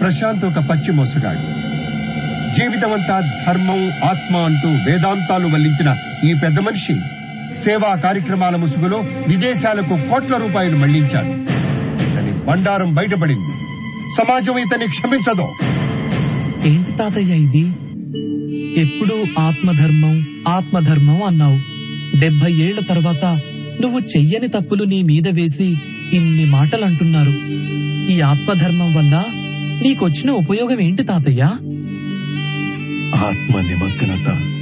ప్రశాంత్ ఒక పచ్చి మోసగాడు జీవితమంతా ధర్మం ఆత్మ అంటూ వేదాంతాలు వల్లించిన ఈ పెద్ద మనిషి సేవా కార్యక్రమాల ముసుగులో విదేశాలకు కోట్ల రూపాయలు మళ్లించాడు ఇతని బండారం బయటపడింది సమాజం ఇతన్ని క్షమించదు ఏంటి తాతయ్య ఇది ఎప్పుడూ ఆత్మధర్మం ఆత్మధర్మం అన్నావు డెబ్బై ఏళ్ల తర్వాత నువ్వు చెయ్యని తప్పులు నీ మీద వేసి ఇన్ని మాటలు అంటున్నారు ఈ ఆత్మధర్మం వల్ల నీకొచ్చిన ఉపయోగం ఏంటి తాతయ్య ఆత్మ నిమగ్నత